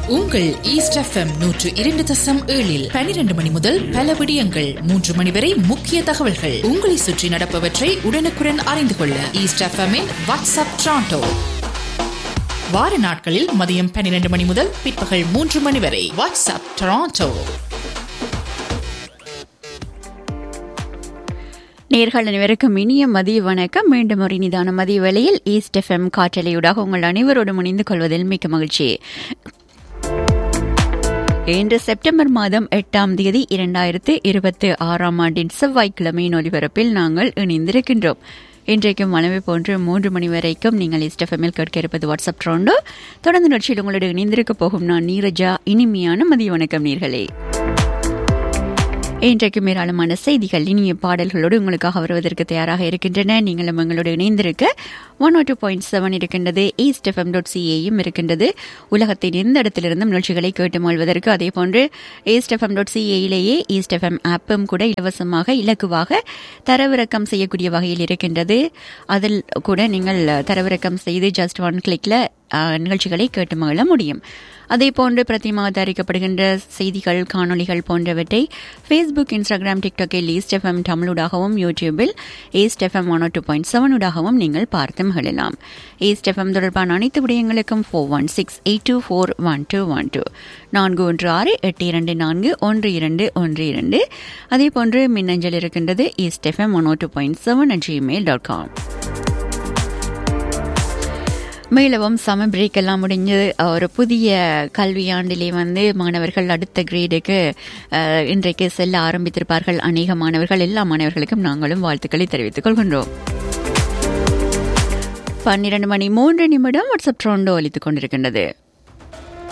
உங்கள் east FM நூற்று இரண்டு தசம் ஏழில் பனிரெண்டு மணி முதல் பல விடயங்கள் மூன்று மணி வரை முக்கிய தகவல்கள் உங்களை சுற்றி நடப்பவற்றை உடனுக்குடன் அறிந்து கொள்ள ஈஸ்ட் எஃப்எம்மின் வாட்ஸ்அப் ட்ராண்டோ வார நாட்களில் மதியம் பன்னிரண்டு மணி முதல் பிற்பகல் மூன்று மணி வரை வாட்ஸ்அப் டொராண்டோ நேர்கள் அனைவருக்கும் இனிய மதிய வணக்கம் மீண்டும் ஒரு நிதான மதிய வேளையில் ஈஸ்ட் எஃப்எம் காற்றலையூடாக உங்கள் அனைவரோடும் இணைந்து கொள்வதில் மிக்க மகிழ்ச்சி இன்று செப்டம்பர் மாதம் எட்டாம் தேதி இரண்டாயிரத்து இருபத்தி ஆறாம் ஆண்டின் செவ்வாய்க்கிழமையின் ஒலிபரப்பில் நாங்கள் இணைந்திருக்கின்றோம் இன்றைக்கும் மனைவி போன்று மூன்று மணி வரைக்கும் நீங்கள் இஸ்டெஃபமில் கேட்க இருப்பது வாட்ஸ்அப் ட்ரோண்டோ தொடர்ந்து நிகழ்ச்சியில் உங்களோட இணைந்திருக்க போகும் நான் நீரஜா இனிமையான மதிய வணக்கம் நீர்களே இன்றைக்கும் ஏராளமான செய்திகள் இனிய பாடல்களோடு உங்களுக்காக வருவதற்கு தயாராக இருக்கின்றன நீங்களும் எங்களோடு இணைந்திருக்க ஒன் டூ பாயிண்ட் செவன் இருக்கின்றது ஈஸ்ட் எஃப்எம் டாட் சிஏயும் இருக்கின்றது உலகத்தின் எந்த இடத்திலிருந்தும் நிகழ்ச்சிகளை கேட்டு மொழ்வதற்கு அதே போன்று ஈஸ்ட் எஃப்எம் டாட் சிஏயிலேயே ஈஸ்ட் எஃப்எம் ஆப்பும் கூட இலவசமாக இலக்குவாக தரவிறக்கம் செய்யக்கூடிய வகையில் இருக்கின்றது அதில் கூட நீங்கள் தரவிறக்கம் செய்து ஜஸ்ட் ஒன் கிளிக்ல நிகழ்ச்சிகளை கேட்டு மகிழ முடியும் அதே போன்று பிரதி மாத அறிக்கப்படுகின்ற செய்திகள் காணொலிகள் போன்றவற்றை ஃபேஸ்புக் இன்ஸ்டாகிராம் டிக்டாக்கில் ஈஸ்ட் எஃப்எம் தமிழூடாகவும் யூடியூபில் East FM one two point செவனூடாகவும் நீங்கள் பார்த்து மகிழலாம் ஈஸ்ட் எஃப்எம் தொடர்பான அனைத்து விடயங்களுக்கும் four one six eight two four one two one two நான்கு ஒன்று ஆறு எட்டு இரண்டு நான்கு ஒன்று இரண்டு ஒன்று இரண்டு அதே போன்று மின்னஞ்சல் இருக்கின்றது East FM one two point seven at Gmail dot com மீளவும் சம பிரேக் எல்லாம் முடிஞ்சு ஒரு புதிய கல்வியாண்டிலே வந்து மாணவர்கள் அடுத்த கிரேடுக்கு இன்றைக்கு செல்ல ஆரம்பித்திருப்பார்கள் அநேக மாணவர்கள் எல்லா மாணவர்களுக்கும் நாங்களும் வாழ்த்துக்களை தெரிவித்துக் கொள்கின்றோம் பன்னிரண்டு மணி மூன்று நிமிடம் வாட்ஸ்அப் ட்ரோண்டோ அளித்துக் கொண்டிருக்கின்றது